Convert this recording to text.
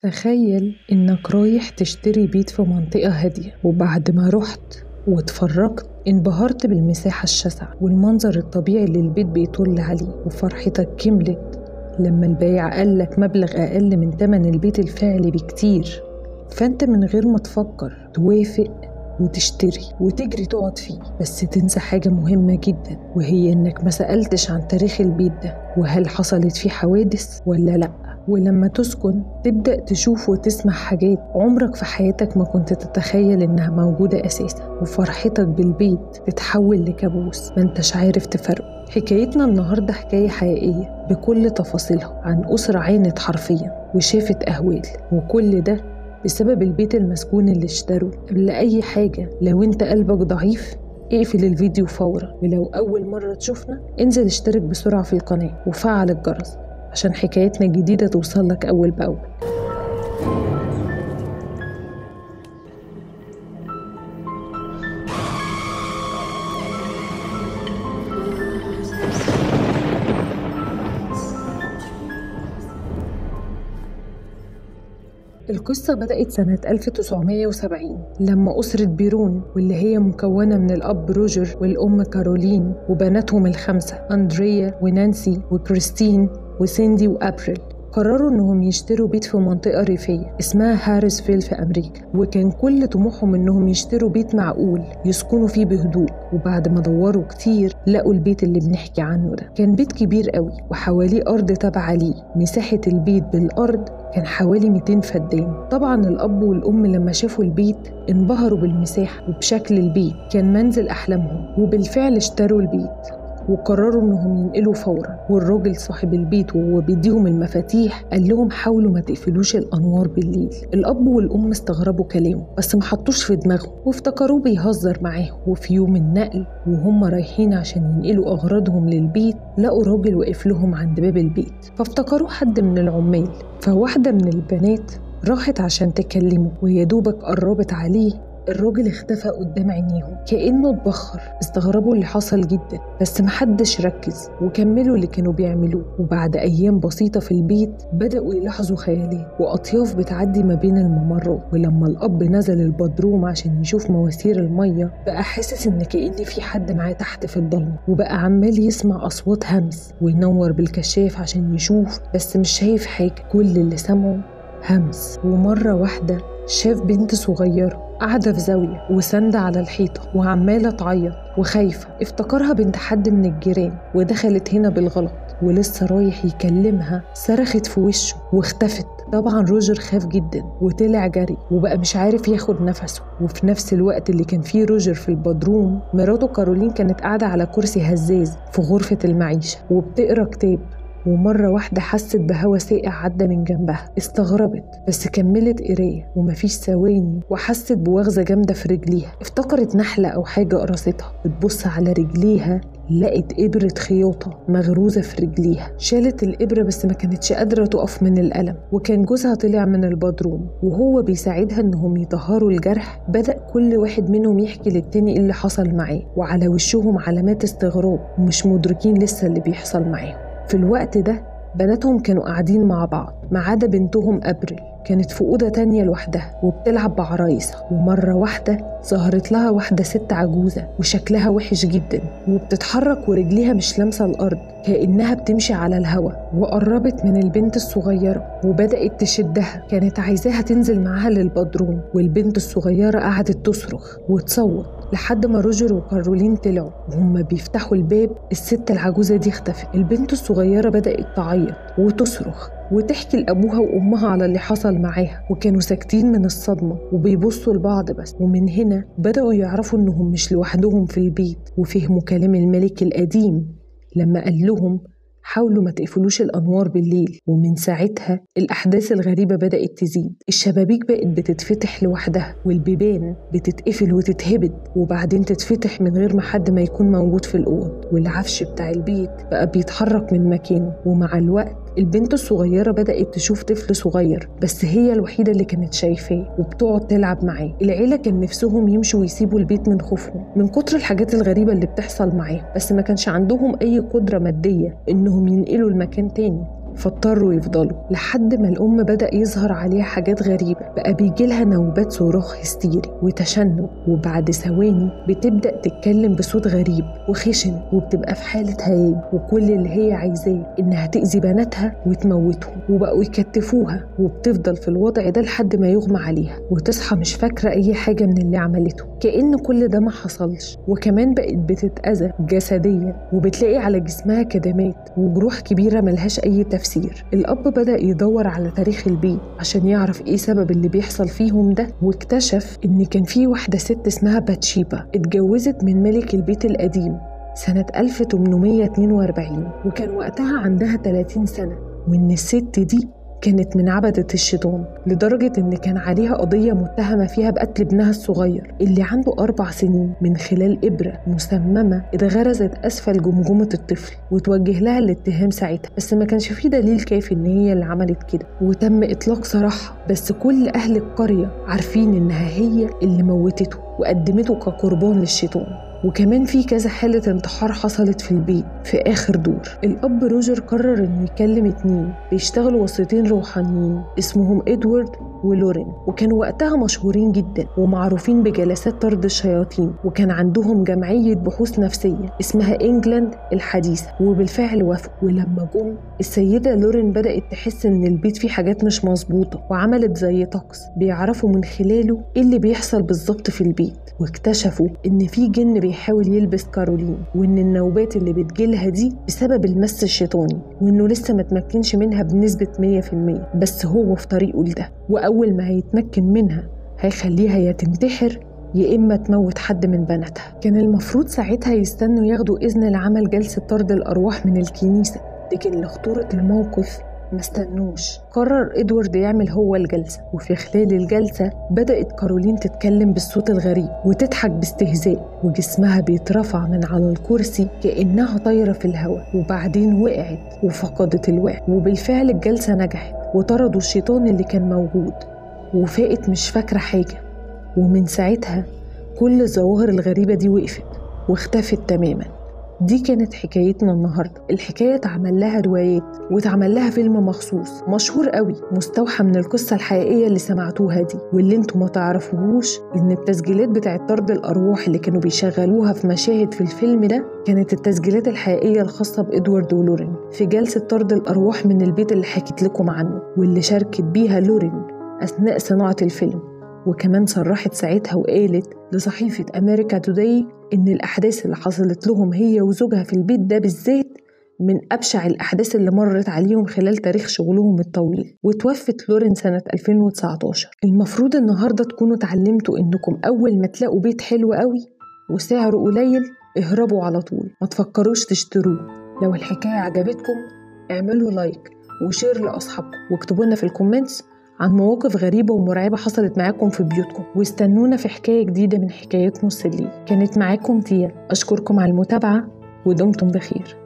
تخيل إنك رايح تشتري بيت في منطقة هادية وبعد ما رحت واتفرجت انبهرت بالمساحة الشاسعة والمنظر الطبيعي اللي البيت بيطل عليه وفرحتك كملت لما البايع قالك مبلغ أقل من تمن البيت الفعلي بكتير فأنت من غير ما تفكر توافق وتشتري وتجري تقعد فيه بس تنسى حاجة مهمة جدا وهي إنك ما سألتش عن تاريخ البيت ده وهل حصلت فيه حوادث ولا لأ ولما تسكن تبدأ تشوف وتسمع حاجات عمرك في حياتك ما كنت تتخيل إنها موجودة أساسا وفرحتك بالبيت تتحول لكابوس ما انتش عارف تفرقه حكايتنا النهاردة حكاية حقيقية بكل تفاصيلها عن أسرة عانت حرفيا وشافت أهوال وكل ده بسبب البيت المسكون اللي اشتروه قبل أي حاجة لو انت قلبك ضعيف اقفل الفيديو فورا ولو أول مرة تشوفنا انزل اشترك بسرعة في القناة وفعل الجرس عشان حكايتنا الجديدة توصلك أول بأول القصة بدأت سنة 1970 لما أسرة بيرون واللي هي مكونة من الأب روجر والأم كارولين وبناتهم الخمسة أندريا ونانسي وكريستين وسيندي وأبريل قرروا إنهم يشتروا بيت في منطقة ريفية اسمها هاريسفيل في أمريكا وكان كل طموحهم إنهم يشتروا بيت معقول يسكنوا فيه بهدوء وبعد ما دوروا كتير لقوا البيت اللي بنحكي عنه ده كان بيت كبير قوي وحواليه أرض تابعة ليه مساحة البيت بالأرض كان حوالي 200 فدان طبعا الأب والأم لما شافوا البيت انبهروا بالمساحة وبشكل البيت كان منزل أحلامهم وبالفعل اشتروا البيت وقرروا انهم ينقلوا فورا والراجل صاحب البيت وهو بيديهم المفاتيح قال لهم حاولوا ما تقفلوش الانوار بالليل الاب والام استغربوا كلامه بس ما حطوش في دماغهم وافتكروه بيهزر معاهم وفي يوم النقل وهم رايحين عشان ينقلوا اغراضهم للبيت لقوا راجل واقف لهم عند باب البيت فافتكروه حد من العمال فواحده من البنات راحت عشان تكلمه ويا دوبك قربت عليه الراجل اختفى قدام عينيهم كأنه اتبخر استغربوا اللي حصل جدا بس محدش ركز وكملوا اللي كانوا بيعملوه وبعد أيام بسيطة في البيت بدأوا يلاحظوا خيالات وأطياف بتعدي ما بين الممرات ولما الأب نزل البدروم عشان يشوف مواسير المية بقى حاسس إن كأن في حد معاه تحت في الضلمة وبقى عمال يسمع أصوات همس وينور بالكشاف عشان يشوف بس مش شايف حاجة كل اللي سمعه همس ومرة واحدة شاف بنت صغيرة قاعدة في زاوية وساندة على الحيطة وعمالة تعيط وخايفة افتكرها بنت حد من الجيران ودخلت هنا بالغلط ولسه رايح يكلمها صرخت في وشه واختفت طبعا روجر خاف جدا وطلع جري وبقى مش عارف ياخد نفسه وفي نفس الوقت اللي كان فيه روجر في البدروم مراته كارولين كانت قاعدة على كرسي هزاز في غرفة المعيشة وبتقرا كتاب ومرة واحدة حست بهوا ساقع عدى من جنبها استغربت بس كملت قراية ومفيش ثواني وحست بوغزة جامدة في رجليها افتكرت نحلة أو حاجة قرصتها بتبص على رجليها لقت إبرة خياطة مغروزة في رجليها شالت الإبرة بس ما كانتش قادرة تقف من الألم وكان جوزها طلع من البدروم وهو بيساعدها إنهم يطهروا الجرح بدأ كل واحد منهم يحكي للتاني إيه اللي حصل معاه وعلى وشهم علامات استغراب ومش مدركين لسه اللي بيحصل معاهم في الوقت ده بناتهم كانوا قاعدين مع بعض ما عدا بنتهم أبريل كانت في أوضة تانية لوحدها وبتلعب بعرايسها ومرة واحدة ظهرت لها واحدة ست عجوزة وشكلها وحش جدا وبتتحرك ورجليها مش لامسة الأرض كأنها بتمشي على الهوا وقربت من البنت الصغيرة وبدأت تشدها كانت عايزاها تنزل معاها للبدروم والبنت الصغيرة قعدت تصرخ وتصوت لحد ما روجر وكارولين طلعوا وهم بيفتحوا الباب الست العجوزة دي اختفت البنت الصغيرة بدأت تعيط وتصرخ وتحكي لأبوها وأمها على اللي حصل معاها وكانوا ساكتين من الصدمة وبيبصوا لبعض بس ومن هنا بدأوا يعرفوا إنهم مش لوحدهم في البيت وفهموا كلام الملك القديم لما قال لهم حاولوا ما تقفلوش الأنوار بالليل ومن ساعتها الأحداث الغريبة بدأت تزيد الشبابيك بقت بتتفتح لوحدها والبيبان بتتقفل وتتهبد وبعدين تتفتح من غير ما حد ما يكون موجود في الأوض والعفش بتاع البيت بقى بيتحرك من مكانه ومع الوقت البنت الصغيرة بدأت تشوف طفل صغير بس هي الوحيدة اللي كانت شايفاه وبتقعد تلعب معاه العيلة كان نفسهم يمشوا ويسيبوا البيت من خوفهم من كتر الحاجات الغريبة اللي بتحصل معاهم بس ما كانش عندهم أي قدرة مادية إنهم ينقلوا المكان تاني فاضطروا يفضلوا لحد ما الأم بدأ يظهر عليها حاجات غريبة بقى بيجيلها نوبات صراخ هستيري وتشنج وبعد ثواني بتبدأ تتكلم بصوت غريب وخشن وبتبقى في حالة هياج وكل اللي هي عايزاه إنها تأذي بناتها وتموتهم وبقوا يكتفوها وبتفضل في الوضع ده لحد ما يغمى عليها وتصحى مش فاكرة أي حاجة من اللي عملته كأن كل ده ما حصلش وكمان بقت بتتأذى جسديا وبتلاقي على جسمها كدمات وجروح كبيرة ملهاش أي تفسير الأب بدأ يدور على تاريخ البيت عشان يعرف إيه سبب اللي بيحصل فيهم ده واكتشف إن كان في واحدة ست اسمها باتشيبا اتجوزت من ملك البيت القديم سنة 1842 وكان وقتها عندها 30 سنة وإن الست دي كانت من عبدة الشيطان لدرجة إن كان عليها قضية متهمة فيها بقتل ابنها الصغير اللي عنده أربع سنين من خلال إبرة مسممة اتغرزت أسفل جمجمة الطفل وتوجه لها الاتهام ساعتها بس ما كانش في دليل كافي إن هي اللي عملت كده وتم إطلاق سراحها بس كل أهل القرية عارفين إنها هي اللي موتته وقدمته كقربان للشيطان وكمان في كذا حالة انتحار حصلت في البيت في آخر دور الأب روجر قرر إنه يكلم اتنين بيشتغلوا وسيطين روحانيين اسمهم إدوارد ولورين وكانوا وقتها مشهورين جدا ومعروفين بجلسات طرد الشياطين وكان عندهم جمعية بحوث نفسية اسمها إنجلاند الحديثة وبالفعل وافقوا ولما جم السيدة لورين بدأت تحس إن البيت فيه حاجات مش مظبوطة وعملت زي طقس بيعرفوا من خلاله إيه اللي بيحصل بالظبط في البيت واكتشفوا إن في جن بيحاول يلبس كارولين وإن النوبات اللي بتجيلها دي بسبب المس الشيطاني وإنه لسه ما تمكنش منها بنسبة 100% بس هو في طريقه لده وأول ما هيتمكن منها هيخليها يا تنتحر يا إما تموت حد من بناتها كان المفروض ساعتها يستنوا ياخدوا إذن لعمل جلسة طرد الأرواح من الكنيسة لكن لخطورة الموقف ما استنوش قرر ادوارد يعمل هو الجلسة وفي خلال الجلسة بدأت كارولين تتكلم بالصوت الغريب وتضحك باستهزاء وجسمها بيترفع من على الكرسي كأنها طايرة في الهواء وبعدين وقعت وفقدت الوعي وبالفعل الجلسة نجحت وطردوا الشيطان اللي كان موجود وفاقت مش فاكرة حاجة ومن ساعتها كل الظواهر الغريبة دي وقفت واختفت تماماً دي كانت حكايتنا النهاردة الحكاية اتعمل لها روايات واتعمل لها فيلم مخصوص مشهور قوي مستوحى من القصة الحقيقية اللي سمعتوها دي واللي انتوا ما تعرفوهوش ان التسجيلات بتاعت طرد الأرواح اللي كانوا بيشغلوها في مشاهد في الفيلم ده كانت التسجيلات الحقيقية الخاصة بإدوارد ولورين في جلسة طرد الأرواح من البيت اللي حكيت لكم عنه واللي شاركت بيها لورين أثناء صناعة الفيلم وكمان صرحت ساعتها وقالت لصحيفة أمريكا توداي إن الأحداث اللي حصلت لهم هي وزوجها في البيت ده بالذات من أبشع الأحداث اللي مرت عليهم خلال تاريخ شغلهم الطويل وتوفت لورين سنة 2019 المفروض النهاردة تكونوا اتعلمتوا إنكم أول ما تلاقوا بيت حلو قوي وسعره قليل اهربوا على طول ما تفكروش تشتروه لو الحكاية عجبتكم اعملوا لايك وشير لأصحابكم واكتبوا لنا في الكومنتس عن مواقف غريبة ومرعبة حصلت معاكم في بيوتكم واستنونا في حكاية جديدة من حكايات نص الليل كانت معاكم تيا أشكركم على المتابعة ودمتم بخير